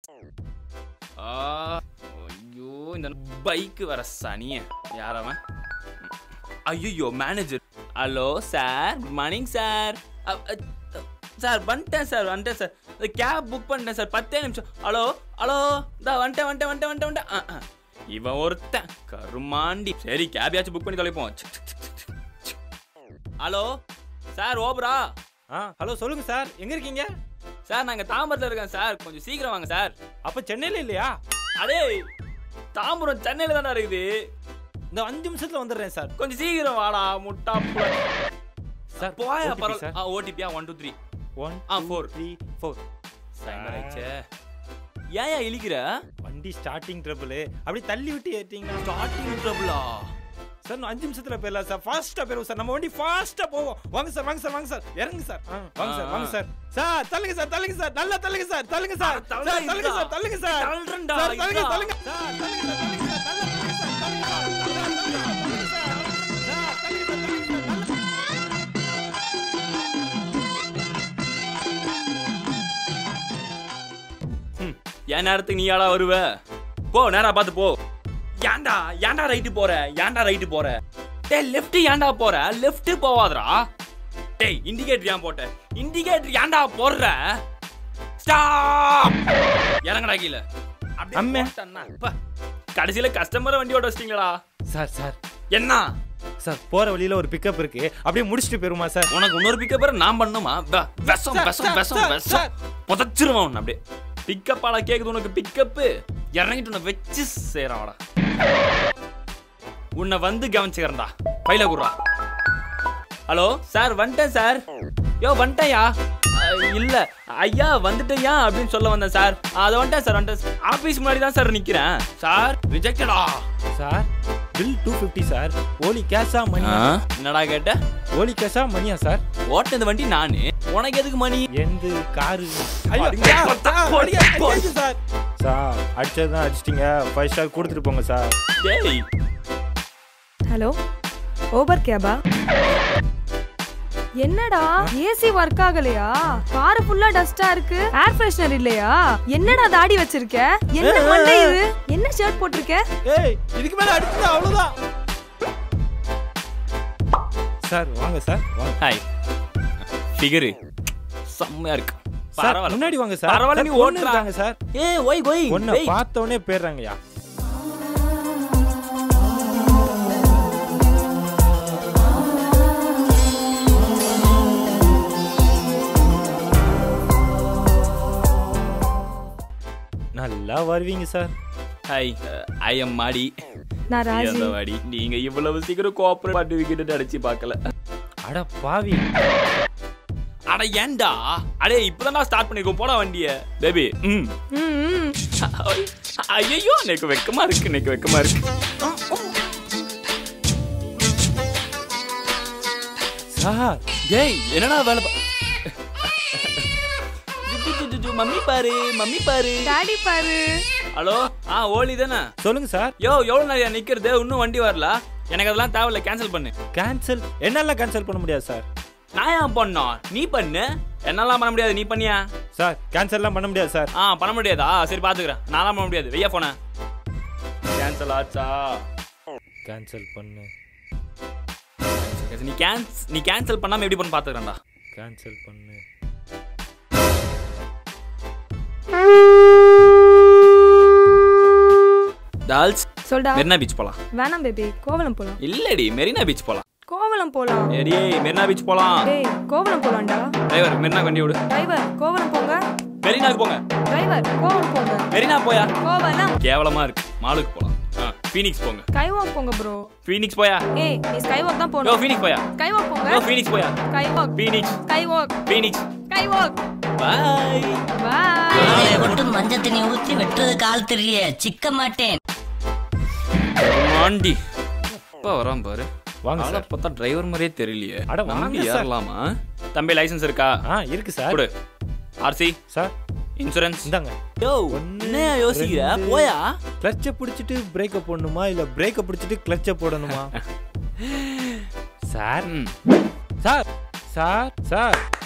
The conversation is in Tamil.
ஆ ஐயோ இந்த பைக்கு வர சனிய யாரவன் ஐயோ manager hello sir good morning sir sir வந்துட்டேன் சார் வந்துட்டேன் சார் இந்த கேப் புக் பண்ணிட்டேன் சார் பத்தே நிமிஷம் ஹலோ ஹலோ இந்த வந்துட்டேன் வந்துட்டேன் வந்துட்டேன் வந்துட்டேன் வந்துட்டேன் ஆ, ஆ. இவன் ஒருத்தன் கருமாண்டி சரி கேபையாச்சும் புக் பண்ணி தொலைப்போம் சிக், சிக், சிக், சிக், சிக். ஹலோ சார் ஓபரா ஆ ஹலோ சொல்லுங்க சார் எங்க இருக்கீங்க சார் நாங்க தாம்பரத்தில் இருக்கேன் சார் கொஞ்சம் சீக்கிரம் வாங்க சார் அப்ப சென்னையில இல்லையா அடே தாம்பரம் சென்னையில தானே இருக்குது இந்த அஞ்சு நிமிஷத்துல வந்துடுறேன் சார் கொஞ்சம் சீக்கிரம் வாடா முட்டா புள்ள. சார் போயா OTP பரவாயில்ல சார் ஆ ஓடிபியா ஒன் டூ த்ரீ ஒன் ஆ, two four. Three four timer ஆயிடுச்சே ஏன் ஏன் இழிக்கிற வண்டி ஸ்டார்டிங் ட்ரபிள் அப்படி தள்ளி விட்டு ஏற்றிங்கன்னா ஸ்டார்டிங் ட்ரபிளா சார் இன்னும் அஞ்சு நிமிஷத்துல போயிடலாம் சார் ஃபாஸ்டா போயிடும் சார் நம்ம வண்டி ஃபாஸ்டா போவோம் வாங்க சார் வாங்க சார் வாங்க சார் இறங்குங்க சார் ஆ, வாங்க சார் வாங்க சார் சார் தள்ளுங்க சார் தள்ளுங்க சார் நல்லா தள்ளுங்க சார் தள்ளுங்க சார் அட, தள்ளுங்க சார் தள்ளுங்க சார் தள்ளுங்க சார் தள்ளுறேன்டா, சார் தள்ளுங்க இதா. தள்ளுங்க சார் தள்ளுங்க சார் தள்ளுங்க சார் நல்லா தள்ளுங்க சார் தள்ளுங்க சார் தள்ளுங்க சார் தள்ளுங்க சார் சார் தள்ளுங்க சார் தள்ளுங்க சார் தள்ளுங்க என் நேரத்துக்கு நீ யாரா வருவ போ நேரா பார்த்து போ ஏன்டா ஏன்டா ரைட்டு போற ஏன்டா ரைட்டு போற டேய் லெஃப்ட் ஏன்டா போற லெஃப்ட் போவாதடா டேய் இண்டிகேட்டர் ஏன் போட்ட இண்டிகேட்டர் ஏன்டா போடுற ஸ்டாப் இறங்கடா கீழ அப்படியே அம்மே. போட்டேன்னா, அப்பா. கடைசியில கஸ்டமரை வண்டி ஓட்ட வச்சிட்டீங்களா சார் சார் என்ன சார் போற வழியில ஒரு பிக்கப் இருக்கு அப்படியே முடிச்சிட்டு போயிருமா சார் உனக்கு இன்னொரு பிக்கப் நான் பண்ணுமா வ- விஷம் சார், விஷம் சார், விஷம் சார், விஷம் சார். புதைச்சிருவான் உன்னை அப்படியே பிக்கப் ஆளா கேக்குது உனக்கு பிக்கப்பு இறங்கிட்டு உன்னை வச்சு செய்யறான்டா உன்னை வந்து கவனிச்சுக்கிறேன்டா பையில குடுறா ஹலோ சார் வந்துட்டேன் சார் யோ வந்துட்டேயா இல்ல ஐயா வந்துட்டேயா அப்படின்னு சொல்ல வந்தேன் சார் அதை வந்துட்டேன் சார் வந்துட்டேன் ஆபீஸ் முன்னாடி தான் சார் நிக்கிறேன் சார் ரிஜெக்டடா sir bill two fifty sir ஓலி கேஷா மணியா என்னடா கேட்ட ஓலி கேஷா மணியா சார் ஓட்டுனது வண்டி நானு உனக்கு எதுக்கு மணி எந்து காரு அடிங்க, கொத்தா, கொடியா, கொடி. சார் சார் அடிச்சது தான் அடிச்சிட்டீங்க ஃபைவ் ஸ்டார் கொடுத்துட்டு போங்க சார் டேய் ஹலோ ஓபர் கேபா என்னடா ஏசி ஒர்க் ஆகலையா கார் ஃபுல்லா டஸ்டா இருக்கு ஏர் ஃப்ரெஷ்னர் இல்லையா என்னடா தாடி வச்சிருக்க என்ன மண்டை இது என்ன ஷர்ட் போட்டிருக்க ஏய் இதுக்கு மேல அடிச்சா அவ்வளவுதான் சார் வாங்க சார் வாங்க ஹாய் ஃபிகரு செம்மையா இருக்கு சார் பரவாயில்ல முன்னாடி வாங்க சார் பரவாயில்ல சார், நீ பொண்ணு ஓட்டுறா இருக்காங்க சார் ஏ ஒய் ஒய் ஒன்ன பார்த்த உடனே போயிடுறாங்கய்யா நல்லா வருவீங்க சார் ஹாய் ஐ எம் மாடி நான் ராஜி அந்த வாடி நீங்க இவ்வளவு சீக்கிரம் கோஆபரேட் பண்ணி விக்கிட்டு அடிச்சு பார்க்கல அட பாவி அட ஏன்டா அடே இப்பதான் ஸ்டார்ட் பண்ணிருக்கோம் போடா வண்டிய பேபி ம் ம், ம். ஐயோ எனக்கு வெக்கமா இருக்கு எனக்கு வெக்கமா இருக்கு சார் ஏய் என்னடா வேலை பா- ஜு, ஜு, ஜு, ஜு, மம்மி பாரு மம்மி பாரு டாடி பாரு ஹலோ ஆ ஓலி தானே சொல்லுங்க சார் யோ எவ்வளவு நேரம் நிக்கிறது இன்னும் வண்டி வரல எனக்கு அதெல்லாம் தேவையில்ல கேன்சல் பண்ணு கேன்சல் என்னால கேன்சல் பண்ண முடியாது சார் நான் ஏன் பண்ணோம் நீ பண்ணு என்னெல்லாம் பண்ண முடியாது நீ பண்ணியா சார் கேன்சல்லாம் பண்ண முடியாது சார் ஆ பண்ண முடியாதா சரி பாத்துக்கிறேன் நான்லாம் பண்ண முடியாது வெய்யா போன கேன்சல் ஆச்சா கேன்சல் பண்ணு நீ கேன்ஸ் நீ கேன்சல் பண்ணாம எப்படி பண்ண பாத்துக்கிறேன்டா கேன்சல் பண்ணு டால்ஸ் சொல்டா மெரினா பீச் போலாம் வேணாம் பேபி கோவலம் போலாம் இல்லடி மெரினா பீச் போலாம் கோவலம் போலாம் ஏடி மெரினா பீச் போலாம் டேய் கோவலம் போலாம்டா டிரைவர் மெரினா வண்டி விடு டிரைவர் கோவலம் போங்க மெரினாக்கு போங்க டிரைவர் கோவலம் போங்க மெரினா போயா கோவலம் கேவலமா இருக்கு மாலுக்கு போலாம் ஆ ஃபீனிக்ஸ் போங்க ஸ்கைவாக் போங்க ப்ரோ ஃபீனிக்ஸ் போயா ஏய் நீ ஸ்கைவாக் தான் யோ போகணும் ஃபீனிக்ஸ் போயா ஸ்கைவாக் போங்க யோ ஃபீனிக்ஸ் போயா Skywalk Phoenix Skywalk Phoenix Skywalk bye bye ஆளை மட்டும் மஞ்சள் தண்ணி ஊத்தி வெட்டுறது கால் தெரிய சிக்க மாட்டேன் மாண்டி எப்ப வரான் பாரு வாங்க ஆளை சார் பார்த்தா டிரைவர் மாதிரியே தெரியலையே அட, வாங்க நம்பி சார். ஏறலாமா தம்பி லைசென்ஸ் இருக்கா ஆ இருக்கு சார் கொடு ஆர்சி சார் இன்சூரன்ஸ் இந்தாங்க யோ ஒண்ணு, என்னையா யோசிக்கிற ரெண்டு. போயா கிளட்சை பிடிச்சிட்டு பிரேக்கை போடணுமா இல்ல பிரேக்கை பிடிச்சிட்டு கிளட்சை போடணுமா சார் ம். Sir sir sir